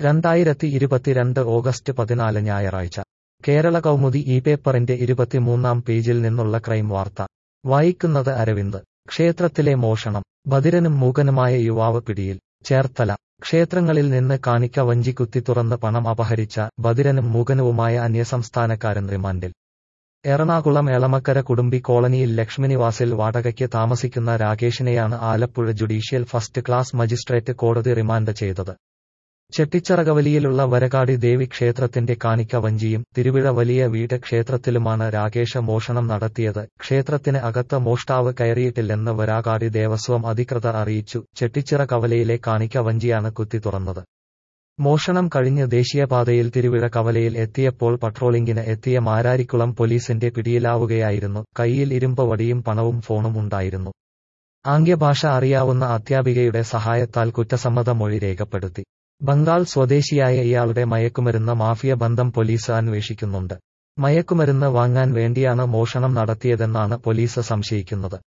രണ്ടായിരത്തി ഇരുപത്തിരണ്ട് ഓഗസ്റ്റ് പതിനാല് ഞായറാഴ്ച കേരള കൗമുദി ഈ പേപ്പറിന്റെ ഇരുപത്തിമൂന്നാം പേജിൽ നിന്നുള്ള ക്രൈം വാർത്ത വായിക്കുന്നത് അരവിന്ദ് ക്ഷേത്രത്തിലെ മോഷണം ബധിരനും മൂകനുമായ യുവാവ് പിടിയിൽ ചേർത്തല ക്ഷേത്രങ്ങളിൽ നിന്ന് കാണിക്ക വഞ്ചി കുത്തി തുറന്ന് പണം അപഹരിച്ച ബധിരനും മൂകനുവുമായ അന്യസംസ്ഥാനക്കാരൻ റിമാൻഡിൽ എറണാകുളം എളമക്കര കുടുംബി കോളനിയിൽ ലക്ഷ്മിനിവാസിൽ വാടകയ്ക്ക് താമസിക്കുന്ന രാകേഷിനെയാണ് Alappuzha judicial first class magistrate കോടതി റിമാൻഡ് ചെയ്തത് ചെട്ടിച്ചറകവലിയിലുള്ള വരകാടി ദേവി ക്ഷേത്രത്തിന്റെ കാണിക്ക വഞ്ചിയും തിരുവിഴ വലിയ വീട് ക്ഷേത്രത്തിലുമാണ് രാകേഷ് മോഷണം നടത്തിയത് ക്ഷേത്രത്തിന് അകത്ത് മോഷ്ടാവ് കയറിയിട്ടില്ലെന്ന് വരാകാടി ദേവസ്വം അധികൃതർ അറിയിച്ചു ചെട്ടിച്ചിറ കവലയിലെ കാണിക്ക വഞ്ചിയാണ് കുത്തി തുറന്നത് മോഷണം കഴിഞ്ഞ് ദേശീയപാതയിൽ തിരുവിഴ കവലയിൽ എത്തിയപ്പോൾ പട്രോളിംഗിന് എത്തിയ മാരാരിക്കുളം പോലീസിന്റെ പിടിയിലാവുകയായിരുന്നു കൈയിൽ ഇരുമ്പ് വടിയും പണവും ഫോണും ഉണ്ടായിരുന്നു ആംഗ്യഭാഷ അറിയാവുന്ന അധ്യാപികയുടെ സഹായത്താൽ കുറ്റസമ്മത മൊഴി രേഖപ്പെടുത്തി ബംഗാൾ സ്വദേശിയായ ഇയാളുടെ മയക്കുമരുന്ന് മാഫിയ ബന്ധം പോലീസ് അന്വേഷിക്കുന്നുണ്ട് മയക്കുമരുന്ന് വാങ്ങാൻ വേണ്ടിയാണ് മോഷണം നടത്തിയതെന്നാണ് പോലീസ് സംശയിക്കുന്നത്